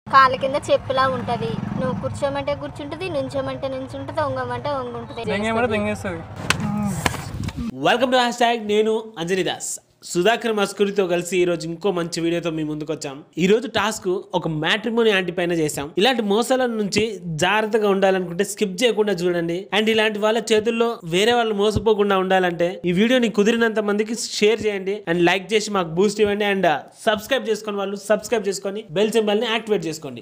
కాళ్ళ కింద చెప్పులా ఉంటది నువ్వు కూర్చోమంటే కూర్చుంటది నుంచోమంటే నుంచుంటది వంగమంటే వంగుంటది దెంగేమంటే దెంగేస్తుంది వెల్కమ్ టు హ్యాష్ ట్యాగ్ నేను అంజనీ దాస్ సుధాకర్ మస్కూరితో కలిసి ఈ రోజు ఇంకో మంచి వీడియోతో మీ ముందుకు వచ్చాం ఈ రోజు టాస్క్ ఒక మ్యాట్రిమోని ఆంటీ పైన చేసాం ఇలాంటి మోసాల నుంచి జాగ్రత్తగా ఉండాలనుకుంటే స్కిప్ చేయకుండా చూడండి అండ్ ఇలాంటి వాళ్ళ చేతుల్లో వేరే వాళ్ళు మోసపోకుండా ఉండాలంటే ఈ వీడియోని కుదిరినంత మందికి షేర్ చేయండి అండ్ లైక్ చేసి మాకు బూస్ట్ ఇవ్వండి అండ్ సబ్స్క్రైబ్ చేసుకొని వాళ్ళు సబ్స్క్రైబ్ చేసుకొని బెల్ సింబల్ ని యాక్టివేట్ చేసుకోండి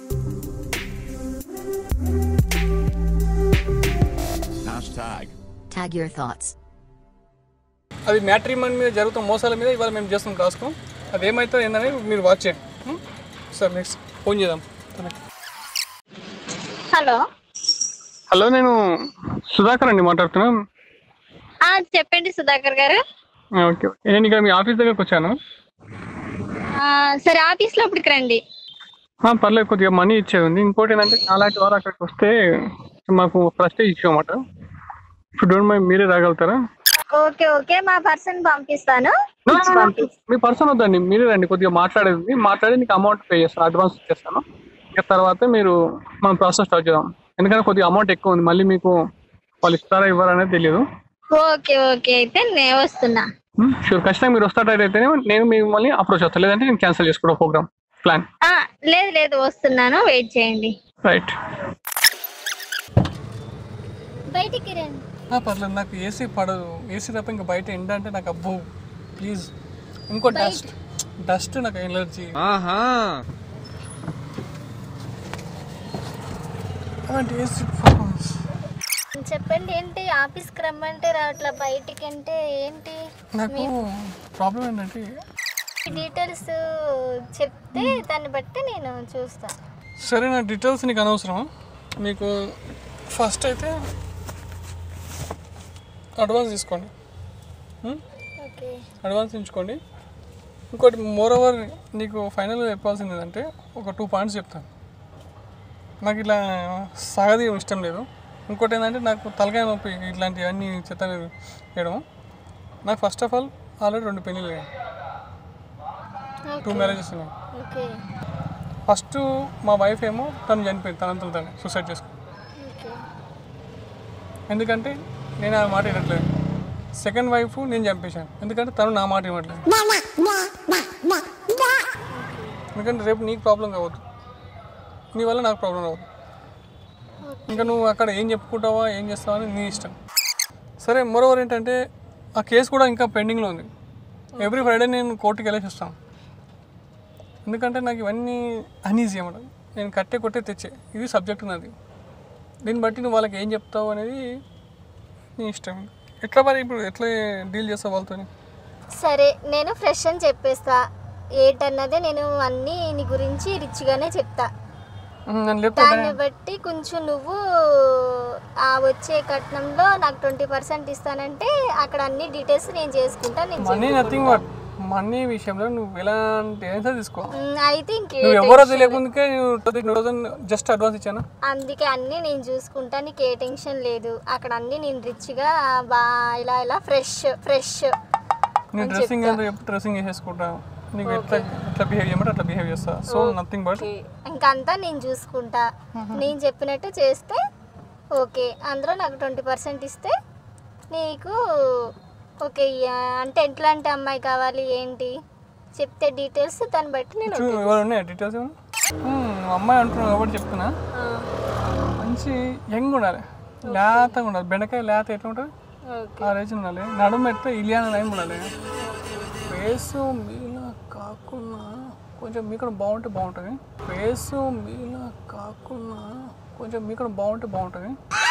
Hashtag. Tag your thoughts. అది మ్యాట్రిమన్ మీద జరుగుతున్న మోసాల మీద ఇవాళ మేము చేస్తున్నాం టాస్క్ అది ఏమైతే ఏందని మీరు వాచ్ చేయండి సార్ నెక్స్ట్ ఫోన్ చేద్దాం హలో హలో నేను సుధాకర్ అండి మాట్లాడుతున్నాను ఆ చెప్పండి సుధాకర్ గారు ఓకే నేను ఇక్కడ మీ ఆఫీస్ దగ్గరకు వచ్చాను ఆ, సరే ఆఫీస్ లోపలికి రండి ఆ, పర్లేదు కొద్దిగా మనీ ఇచ్చేది ఉంది ఇంకోటి ఏంటంటే అలాంటి వారు అక్కడికి వస్తే మాకు ఫస్ట్ ఇష్యూ అన్నమాట ఇప్పుడు డోంట్ మైండ్ మీరే రాగలుగుతారా ఓకే ఓకే మా పర్సన్ పంపిస్తాను No, no, no, no. మీ పర్సన్ వద్దండి మీరే రండి కొద్దిగా మాట్లాడేది ఉంది. మాట్లాడి నీకు అమౌంట్ పే చేస్తాను అడ్వాన్స్ ఇచ్చేస్తాను ఇక తర్వాత మీరు మన ప్రాసెస్ స్టార్ట్ చేద్దాం ఎందుకంటే కొద్దిగా అమౌంట్ ఎక్కువ ఉంది మళ్ళీ మీకు వాళ్ళు ఇస్తారా ఇవ్వరా అనేది తెలియదు ఓకే ఓకే అయితే నేను వస్తున్నా షూర్ ఖచ్చితంగా మీరు వస్తారైతే నేను మిమ్మల్ని అప్రోచ్ అవుతాను లేదంటే నేను క్యాన్సిల్ చేసుకుంటా ప్రోగ్రామ్ ప్లాన్ ఆ, లేదు లేదు వస్తున్నాను వెయిట్ చేయండి రైట్ బయటికి రండి పర్లేదు నాకు ఏసీ పడదు ఏసీ తప్ప ఇంకా బయట ఎండ అంటే నాకు అబ్బో ప్లీజ్ ఇంకో డస్ట్ డస్ట్ నాకు ఎలర్జీ అలాంటి ఏసీ చెప్పండి ఏంటి ఆఫీస్కి రమ్మంటే రావట్లా బయటికి అంటే ఏంటి నాకు ప్రాబ్లం ఏంటంటే డీటెయిల్స్ చెప్తే దాన్ని బట్టి నేను చూస్తా సరే నా డీటెయిల్స్ నీకు అనవసరం మీకు ఫస్ట్ అయితే అడ్వాన్స్ తీసుకోండి ఓకే అడ్వాన్స్ ఉంచుకోండి ఇంకోటి మోర్ ఓవర్ నీకు ఫైనల్గా చెప్పాల్సింది ఏంటంటే ఒక టూ పాయింట్స్ చెప్తాను నాకు ఇలా సాగదీయడం ఇష్టం లేదు ఇంకోటి ఏంటంటే నాకు తలకాయ నొప్పి ఇట్లాంటివన్నీ చెత్త వేయడం నాకు ఫస్ట్ ఆఫ్ ఆల్ ఆల్రెడీ రెండు పెళ్ళిళ్ళు అయ్యాయి టూ మ్యారేజెస్ ఉన్నాయి ఓకే ఫస్ట్ మా వైఫ్ ఏమో తను చనిపోయింది తనంతలో తను సూసైడ్ చేసుకుంది ఓకే ఎందుకంటే నేను ఆ మాట వినట్లేదు సెకండ్ వైఫ్ నేను చంపేశాను ఎందుకంటే తను నా మాట ఇవ్వట్లేదు ఎందుకంటే రేపు నీకు ప్రాబ్లం కావద్దు నీ వల్ల నాకు ప్రాబ్లం రావద్దు ఇంకా నువ్వు అక్కడ ఏం చెప్పుకుంటావా ఏం చేస్తావా అని నీ ఇష్టం సరే మరోవర్ ఏంటంటే ఆ కేసు కూడా ఇంకా పెండింగ్లో ఉంది ఎవ్రీ ఫ్రైడే నేను కోర్టుకి వెళ్ళేసి వస్తాను ఎందుకంటే నాకు ఇవన్నీ అన్ఈజీ అన్నమాట నేను కట్టే కొట్టే తెచ్చే ఇది సబ్జెక్ట్ నాది దీన్ని బట్టి నువ్వు వాళ్ళకి ఏం చెప్తావు అనేది నీ ఇష్టం ఎట్లా మరి ఇప్పుడు ఎట్లా డీల్ చేస్తావు వాళ్ళతో సరే నేను ఫ్రెష్ అని చెప్పేస్తా ఏటన్నదే నేను అన్నీ నీ గురించి రిచ్గానే చెప్తా నన్ను లేపుతా దాన్ని బట్టి కొంచెం నువ్వు ఆ వచ్చే కట్నంలో నాకు ట్వంటీ పర్సెంట్ ఇస్తానంటే అక్కడ అన్ని డీటెయిల్స్ నేను చేసుకుంటా నేను మనీ నథింగ్ బట్ మనీ విషయంలో నువ్వు ఎలాంటి ఆన్సర్ తీసుకో ఉమ్, అయితే ఇంకే నువ్వు ఎవరో తెలియకుందుకే నువ్వు థౌసండ్ జస్ట్ అడ్వాన్స్ ఇచ్చాను అందుకే అన్నీ నేను చూసుకుంటా నీకు ఏ టెన్షన్ లేదు అక్కడ అన్నీ నేను రిచ్గా బా ఇలా ఇలా ఫ్రెష్ ఫ్రెష్ నీ డ్రెస్సింగ్ ఏంటో చెప్పి డ్రెస్సింగ్ వేసేసుకుంటావు నీకు ఎట్లా ఎట్లా బిహేవ్ చేయమంటే అట్లా బిహేవ్ చేస్తా సో నథింగ్ బట్ ఇంకంతా నేను చూసుకుంటా నేను చెప్పినట్టు చేస్తే ఓకే అందులో నాకు ట్వంటీ పర్సెంట్ ఇస్తే నీకు ఓకే ఇయ్య- అంటే ఎట్లాంటి అమ్మాయి కావాలి ఏంటి చెప్తే డీటెయిల్స్ దాన్ని బట్టి నేను చూ ఎవరు ఉన్నాయి డీటెయిల్స్ ఏమన్నా మ్మ్, అమ్మాయి అంటున్నావు కాబట్టి చెప్తున్నా ఆ, మంచి యంగ్ ఉండాలి లేతగా ఉండాలి బెండకాయ లేత ఎట్లా ఉంటుంది ఓకే ఆ రేంజ్ ఉండాలి నడుము ఎట్లా ఇలియాన లైన్ ఉండాలి ఫేస్ మీలా కాకుండా కొంచెం మీక్కడ బాగుంటే బాగుంటుంది ఫేస్ మీలా కాకుండా కొంచెం మీక్కడ బాగుంటే బాగుంటుంది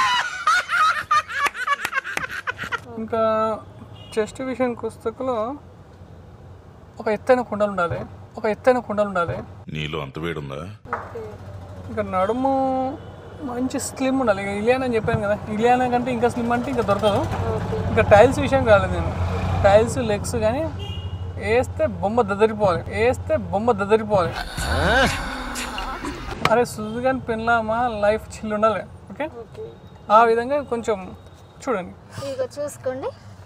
ఇంకా చెస్ట్ విషయానికి పుస్తకంలో ఒక ఎత్తైన కుండలు ఉండాలి ఒక ఎత్తైన కుండలు ఉండాలి నీలో అంత వేడుందా ఇంకా నడుము మంచి స్లిమ్ ఉండాలి ఇక ఇలియానా అని చెప్పాను కదా ఇలియానా కంటే ఇంకా స్లిమ్ అంటే ఇంకా దొరకదు ఇంకా టైల్స్ విషయం కాలేదు నేను టైల్స్ లెగ్స్ కానీ వేస్తే బొమ్మ దద్దరిపోవాలి వేస్తే బొమ్మ దద్దరిపోవాలి అరే సుజుగాని పెళ్ళామా లైఫ్ చిల్లు ఉండాలి ఓకే ఆ విధంగా కొంచెం చూడండి ఇదిగో చూసుకోండి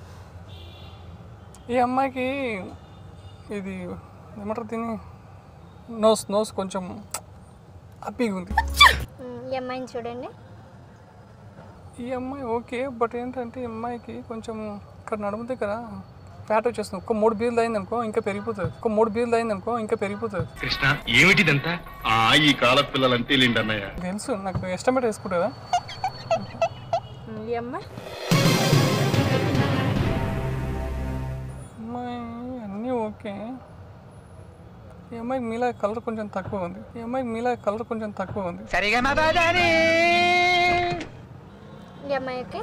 ఈ అమ్మాయికి ఇది ఏమంటారు దీన్ని నోస్ నోస్ కొంచెం హ్యాపీగా ఉంది ఉమ్, ఈ అమ్మాయిని చూడండి ఈ అమ్మాయి ఓకే బట్ ఏంటంటే ఈ అమ్మాయికి కొంచెం ఇక్కడ నడుము దగ్గర ఫ్యాట్ వచ్చేస్తుంది ఒక్క మూడు బీర్లు అయిందనుకో ఇంకా పెరిగిపోతుంది ఒక్క మూడు బీర్లు అయిందనుకో ఇంకా పెరిగిపోతుంది కృష్ణ ఏమిటిదంతా ఆ ఈ కాల పిల్లలంటే లేండన్నయ్య తెలుసు నాకు ఎస్టిమేట్ వేసుకుంటుందా ఉమ్, ఈ అమ్మాయి అమ్మాయి అన్నీ ఓకే ఈ అమ్మాయికి మీలా కలర్ కొంచెం తక్కువ ఉంది ఈ అమ్మాయికి మీలా కలర్ కొంచెం తక్కువ ఉంది ఈ అమ్మాయి ఓకే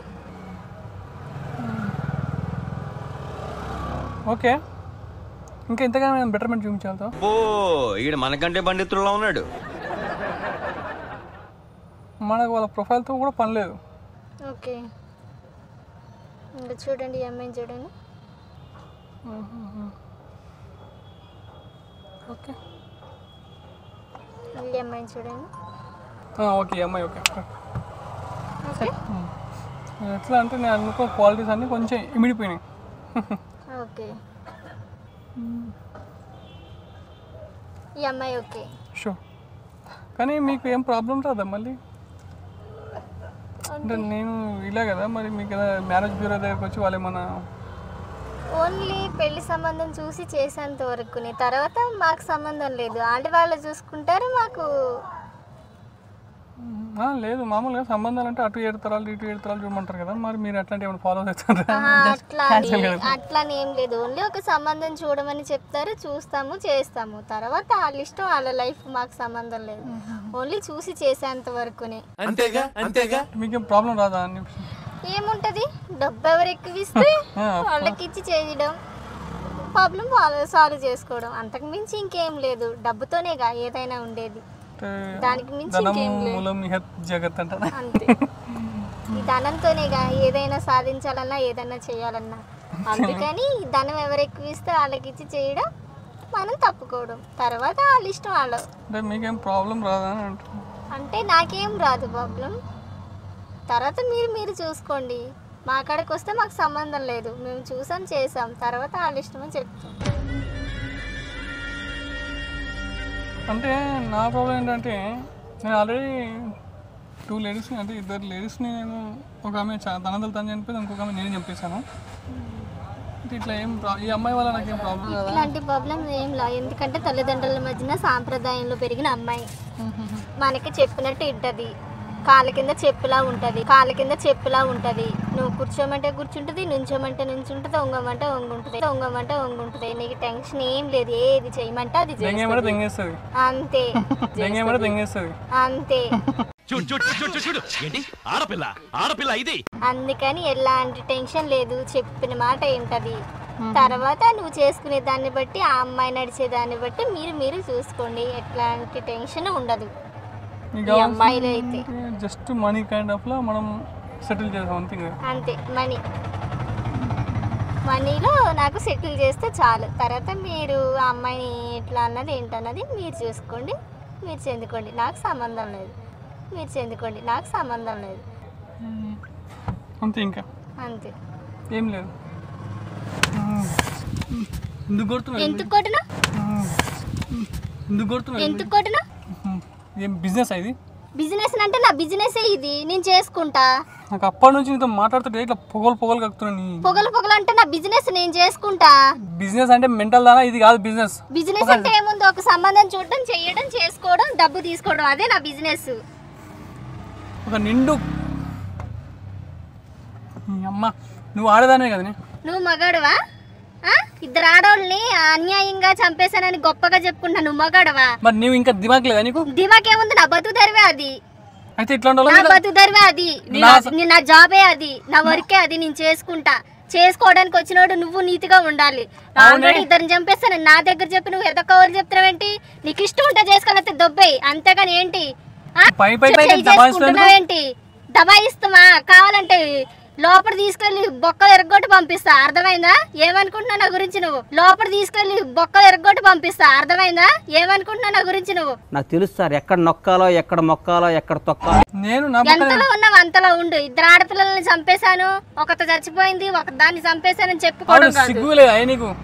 ఓకే ఇంకా ఇంతగానో నేను బెటర్మెంట్ చూపించాలతో ఓ ఈడు మనకంటే పండితుల్లో ఉన్నాడు మనకు వాళ్ళ ప్రొఫైల్తో కూడా పని లేదు ఓకే ఇంకా చూడండి ఈ అమ్మాయిని చూడండి ఓకే ఈ అమ్మాయిని చూడండి ఆ, ఓకే ఈ అమ్మాయి ఓకే ఓకే ఎట్లా అంటే నేను అనుకో క్వాలిటీస్ అన్నీ కొంచెం ఇమిడిపోయినాయి ఓకే ఈ అమ్మాయి ఓకే షూర్ కానీ మీకు ఏం ప్రాబ్లం రాదా మళ్ళీ అంటే నేను ఇలా కదా మరి మీకు ఏదైనా మ్యారేజ్ బ్యూరో దగ్గరకు వచ్చి వాళ్ళు ఏమన్నా ఓన్లీ పెళ్లి సంబంధం చూసి చేసేంత వరకునే తర్వాత మాకు సంబంధం లేదు ఆడవాళ్ళు చూసుకుంటారు మాకు ఆ, లేదు మామూలుగా సంబంధాలు అంటే అటు ఏడు తరాలు ఇటు ఏడు తరాలు చూడమంటారు కదా మరి మీరు అట్లాంటి ఏమైనా ఫాలో అవుతారా ఆ, అట్లా అని- అట్లా అని ఏం లేదు ఓన్లీ ఒక సంబంధం చూడమని చెప్తారు చూస్తాము చేస్తాము తర్వాత వాళ్ళ ఇష్టం వాళ్ళ లైఫ్ మాకు సంబంధం లేదు ఓన్లీ చూసి చేసేంత వరకునే మీకేం ప్రాబ్లం రాదా అని ఏముంటది డబ్బు ఎవరు ఎక్కువ ఇస్తే ఆ, వాళ్ళకి ఇచ్చి చేయడం ప్రాబ్లం సాల్వ్ చేసుకోవడం అంతకు మించి ఇంకేం లేదు డబ్బుతోనేగా ఏదైనా ఉండేది అంటే దానికి మించి ధనం ఇంకేం లేదు మూలం ఇహ జగత్ అంటారా అంతే ఈ ధనంతోనేగా ఏదైనా సాధించాలన్నా ఏదైనా చేయాలన్నా అందుకని ఈ ధనం ఎవరు ఎక్కువ ఇస్తే వాళ్ళకి ఇచ్చి చేయడం మనం తప్పుకోవడం తర్వాత వాళ్ళ ఇష్టం వాళ్ళ అంటే మీకేం ప్రాబ్లం రాదా అని అంటున్నాను అంటే నాకేం రాదు ప్రాబ్లం తర్వాత మీరు మీరు చూసుకోండి మా కాడికి వస్తే మాకు సంబంధం లేదు మేము చూసాం చేసాం తర్వాత వాళ్ళ ఇష్టమని చెప్తాం అంటే నా ప్రాబ్లం ఏంటంటే నేను ఆల్రెడీ టూ లేడీస్ని అంటే ఇద్దరు లేడీస్ని నేను ఒక ఆమె చా- తనందలు తను చనిపోయింది ఇంకొక ఆమె నేను చంపేశాను అంటే ఇట్లా ఏం ప్రా- ఈ అమ్మాయి వల్ల నాకేం ప్రాబ్లం కదా ఇలాంటి ప్రాబ్లం ఏం లా ఎందుకంటే తల్లిదండ్రుల మధ్యన సాంప్రదాయంలో పెరిగిన అమ్మాయి మనకి చెప్పినట్టు ఇంటది కాళ్ళ కింద చెప్పులా ఉంటది కాళ్ళ కింద చెప్పులా ఉంటది నువ్వు కూర్చోమంటే కూర్చుంటది నుంచోమంటే నుంచుంటది ఒంగమంటే ఒంగుంటది ఒంగమంటే ఒంగుంటది నీకు టెన్షన్ ఏం లేదు ఏది చేయమంటే అది దెంగేమంటే చేస్తుంది దెంగేస్తుంది అంతే దెంగేమంటే దెంగేస్తుంది అంతే చూడు చూడు చూడు చూడు ఏంటి ఆడపిల్ల ఆడపిల్ల ఇది అందుకని ఎలాంటి టెన్షన్ లేదు చెప్పిన మాట ఏంటది తర్వాత నువ్వు చేసుకునే దాన్ని బట్టి ఆ అమ్మాయి నడిచే దాన్ని బట్టి మీరు మీరు చూసుకోండి ఎట్లాంటి టెన్షన్ ఉండదు మీకు ఈ అమ్మాయిలో అయితే జస్ట్ మనీ కైండ్ ఆఫ్లో మనం సెటిల్ చేసాం అంతే కదా అంతే మనీ మనీలో నాకు సెటిల్ చేస్తే చాలు తర్వాత మీరు ఆ అమ్మాయిని ఎట్లా అన్నది ఏంటన్నది మీరు చూసుకోండి మీరు చెందుకోండి నాకు సంబంధం లేదు మీరు చెందుకోండి నాకు సంబంధం లేదు అంతే ఇంకా అంతే ఏం లేదు మ్మ్. ఎందుకు కొడుతున్నావు ఎందుకు కొట్టినా ఎందుకు కొడుతున్నావు ఎందుకు కొట్టినా మ్మ్. ఏం బిజినెస్ ఇది బిజినెస్ అంటే నా బిజినెస్ ఇది నేను చేసుకుంటా నాకు అప్పటి నుంచి నీతో మాట్లాడుతుంటే ఇట్లా పొగలు పొగలు కక్కుతున్నా నీ పొగలు పొగలు అంటే నా బిజినెస్ నేను చేసుకుంటా బిజినెస్ అంటే మెంటల్ దానా ఇది కాదు బిజినెస్ బిజినెస్ అంటే ఏముంది ఒక సంబంధం చూడడం చేయడం చేసుకోవడం డబ్బు తీసుకోవడం అదే నా బిజినెస్ ఒక నిండు నీ అమ్మ నువ్వు ఆడదానే కదా నీ? నువ్వు మగాడువా ఆ? ఇద్దరు ఆడవాళ్ళని అన్యాయంగా చంపేశానని గొప్పగా చెప్పుకుంటా నువ్వు మగాడవా మరి నువ్వు ఇంకా దిమాగ్ లేదా నీకు దిమాకేముంది నా బతుకుదరివే అది అయితే ఇట్లాంటి నా వాళ్ళు బతుకుదరివే అది నీ- నా- నీ- నా జాబే అది నా వర్కే అది నేను చేసుకుంటా చేసుకోవడానికి వచ్చినోడు నువ్వు నీతిగా ఉండాలి ఆల్రెడీ ఇద్దరిని చంపేస్తాను నా దగ్గర చెప్పి నువ్వు ఎదొక్క ఎవరు చెప్తున్నావేంటి నీకు ఇష్టం ఉంటే చేసుకోవాలంటే దొబ్బేయి అంతేగాని ఏంటి ఆ? పై పై పైకి చెయ్యి దబాయిస్తున్నావు చేసుకుంటున్నావేంటి దబాయిస్తామా కావాలంటే లోపల తీసుకెళ్లి బొక్కలు ఎరగొట్టి పంపిస్తా అర్థమైందా ఏమనుకుంటున్నావు నా గురించి నువ్వు లోపల తీసుకెళ్లి బొక్కలు ఎరగొట్టి పంపిస్తా అర్థమైందా ఏమనుకుంటున్నావు నా గురించి నువ్వు నాకు తెలుసు సార్ ఎక్కడ నొక్కాలో ఎక్కడ మొక్కాలో ఎక్కడ తొక్కాలో నేను నా పక్కన ఎంతలో ఉన్నావు అంతలో ఉండు ఇద్దరు ఆడపిల్లల్ని చంపేశాను ఒకత చచ్చిపోయింది ఒక దాన్ని చంపేశానని చెప్పుకోవడం అవును కాదు సిగ్గు లేదా ఏ నీకు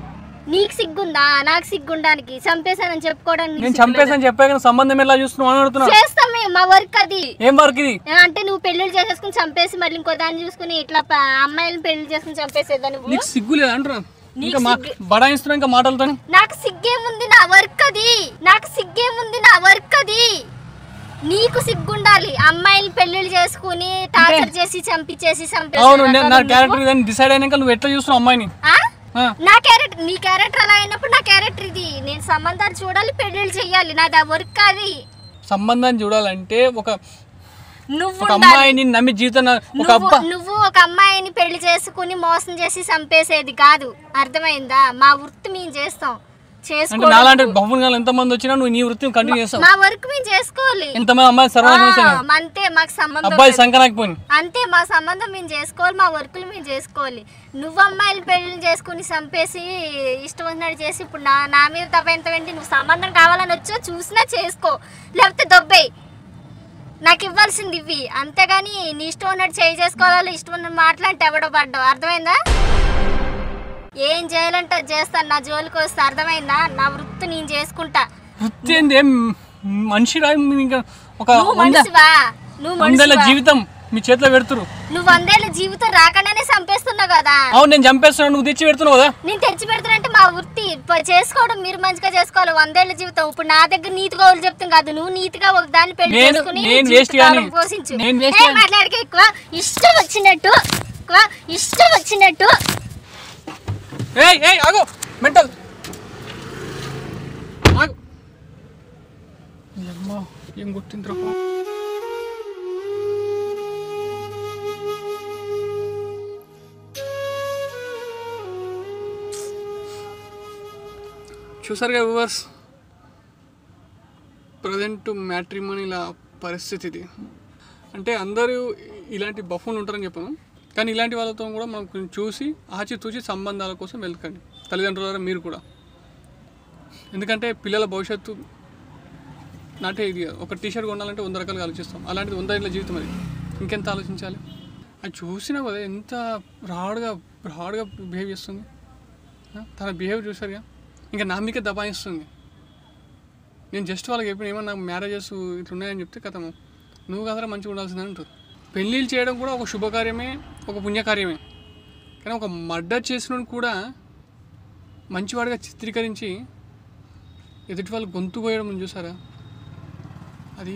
నీకు సిగ్గుందా నాకు సిగ్గుండానికి చంపేశానని చెప్పుకోవడానికి నేను నీకు సిగ్గు చంపేసాను చెప్పా కానీ సంబంధం ఎలా చూస్తున్నావు అని అడుగుతున్నా లేదా? చేస్తాం మేము మా వర్క్ అది ఏం వర్క్ ఇది అంటే నువ్వు పెళ్లిళ్ళు చేసేసుకుని చంపేసి మళ్ళీ ఇంకో దాన్ని చూసుకుని ఇట్లా ప- అమ్మాయిలను పెళ్లి చేసుకుని చంపేసేదా నువ్వు నీకు సిగ్గు లేదా అంటున్నా నీకు ఇంకా మా బడాయిస్తున్నా ఇంకా మాటలతో నాకు సిగ్గేముంది నా వర్క్ అది నాకు సిగ్గేముంది నా వర్క్ అది నీకు సిగ్గుండాలి అమ్మాయిలు పెళ్లిళ్ళు చేసుకుని టార్చర్ చేసి చంపించేసి అవును నేను నా చంపేసి క్యారెక్టర్ ఇదని డిసైడ్ అయినాక నువ్వు ఎట్లా చూస్తున్నావు అమ్మాయిని ఆ? ఆ. నా క్యారెక్టర్ నీ క్యారెక్టర్ అలా అయినప్పుడు నా క్యారెక్టర్ ఇది నేను సంబంధాలు చూడాలి పెళ్లిళ్ళు చెయ్యాలి నాది ఆ వర్క్ అది సంబంధాన్ని చూడాలంటే ఒక నువ్వు ఒక ఉండాలి. అమ్మాయిని నమ్మి జీవితం ఒక నువ్వు అబ్బా నువ్వు ఒక అమ్మాయిని పెళ్లి చేసుకుని మోసం చేసి చంపేసేది కాదు అర్థమైందా మా వృత్తి మేము చేస్తాం అంటే చేసుకో నాలాంటి బహుమతి ఎంత మంది వచ్చినా నువ్వు నీ వృత్తిని కంటిన్యూ చేస్తావు మా వర్క్ మేము చేసుకోవాలి ఎంతమంది అమ్మాయి ఆ, సర్వం అంతే మాకు సంబంధం అబ్బాయి లేదు. సంకనాకపోయింది అంతే మా సంబంధం మేము చేసుకోవాలి మా వర్కులు మేము చేసుకోవాలి నువ్వు అమ్మాయిలు పెళ్లి చేసుకుని చంపేసి ఇష్టం వచ్చినట్టు చేసి ఇప్పుడు నా నా మీద తప్ప ఎంత వెంటి నువ్వు సంబంధం కావాలని వచ్చో చూసినా చేసుకో లేకపోతే దొబ్బేయి నాకు ఇవ్వాల్సింది ఇవి అంతేగాని నీ ఇష్టం ఉన్నట్టు చేయి చేసుకోవాలి ఇష్టం ఉన్నట్టు మాట్లాడితే ఎవడో పడ్డావు అర్థమైందా ఏం చేయాలంటే అది చేస్తాను నా జోలికి వస్తే అర్థమైందా నా వృత్తి నేను చేసుకుంటా వృత్తి ఏంది ఏం మనిషి రా ఇంకా ఒక నువ్వు వంద మనిషివా నువ్వు వందేళ్ళ మనిషివా జీవితం మీ చేతిలో పెడుతురు నువ్వు వందేళ్ళ జీవితం రాకుండానే చంపేస్తున్నావు కదా అవును నేను చంపేస్తున్నాను నువ్వు తెచ్చి పెడుతున్నావు కదా నేను తెచ్చి పెడతానంటే మా వృత్తి ప- చేసుకోవడం మీరు మంచిగా చేసుకోవాలి వందేళ్ల జీవితం ఇప్పుడు నా దగ్గర నీతిగా వాళ్ళు చెప్తాం కాదు నువ్వు నీతిగా ఒక దాన్ని పెళ్లి నేను- చేసుకుని నేను జీవితకాలం waste గాని. పోషించు నేను waste ఏ, గాని. మాట్లాడకే ఎక్కువ ఇష్టం వచ్చినట్టు ఎక్కువ ఇష్టం వచ్చినట్టు ఏయ్ ఏయ్ ఆగు మెంటల్ ఆగు అమ్మా ఏం గుర్తిందిరా చూసారుగా వివర్స్ ప్రజెంట్ మ్యాట్రిమోనీల పరిస్థితి ఇది అంటే అందరూ ఇలాంటి బఫూన్లు ఉంటారని చెప్పను కానీ ఇలాంటి వాళ్ళతో కూడా మనం కొంచెం చూసి ఆచితూచి సంబంధాల కోసం వెళ్కండి తల్లిదండ్రుల మీరు కూడా ఎందుకంటే పిల్లల భవిష్యత్తు నాటే ఇది కాదు. ఒక టీ షర్ట్ కొనాలంటే వంద రకాలుగా ఆలోచిస్తాం అలాంటిది వంద ఏళ్ళ జీవితం అది ఇంకెంత ఆలోచించాలి అది చూసినా కదా ఎంత రాడ్గా రాడ్గా బిహేవ్ చేస్తుంది ఆ? తన బిహేవ్ చూసారుగా ఇంకా నా మీకే దబాయిస్తుంది నేను జస్ట్ వాళ్ళకి చెప్పిన ఏమన్నా మ్యారేజెస్ ఇట్లా ఉన్నాయని చెప్తే కథము నువ్వు కదరా మంచిగా ఉండాల్సిందని అంటారు పెళ్ళిళ్ళు చేయడం కూడా ఒక శుభకార్యమే ఒక పుణ్యకార్యమే కానీ ఒక మర్డర్ చేసిన కూడా మంచివాడిగా చిత్రీకరించి ఎదుటి వాళ్ళు గొంతు పోయడం చూసారా అది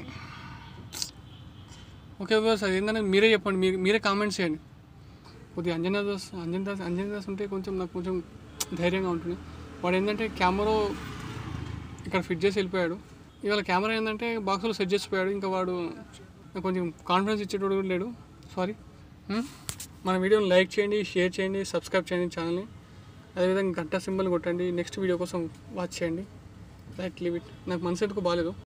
ఓకే బాస్ అది ఏంటంటే మీరే చెప్పండి మీరు మీరే కామెంట్స్ చేయండి కొద్దిగా అంజనా దాస్ అంజన్ దాస్ అంజన్ దాస్ ఉంటే కొంచెం నాకు కొంచెం ధైర్యంగా ఉంటుంది వాడు ఏంటంటే కెమెరా ఇక్కడ ఫిట్ చేసి వెళ్ళిపోయాడు ఇవాళ కెమెరా ఏంటంటే బాక్స్లో సెట్ చేసిపోయాడు ఇంకా వాడు నాకు కొంచెం కాన్ఫిడెన్స్ ఇచ్చేటోడు కూడా లేడు సారీ మన వీడియోని లైక్ చేయండి షేర్ చేయండి సబ్స్క్రైబ్ చేయండి ఛానల్ని అదేవిధంగా గంట సింబల్ కొట్టండి నెక్స్ట్ వీడియో కోసం వాచ్ చేయండి లైక్ లీవ్ ఇట్ నాకు మనసు ఎందుకు బాగాలేదు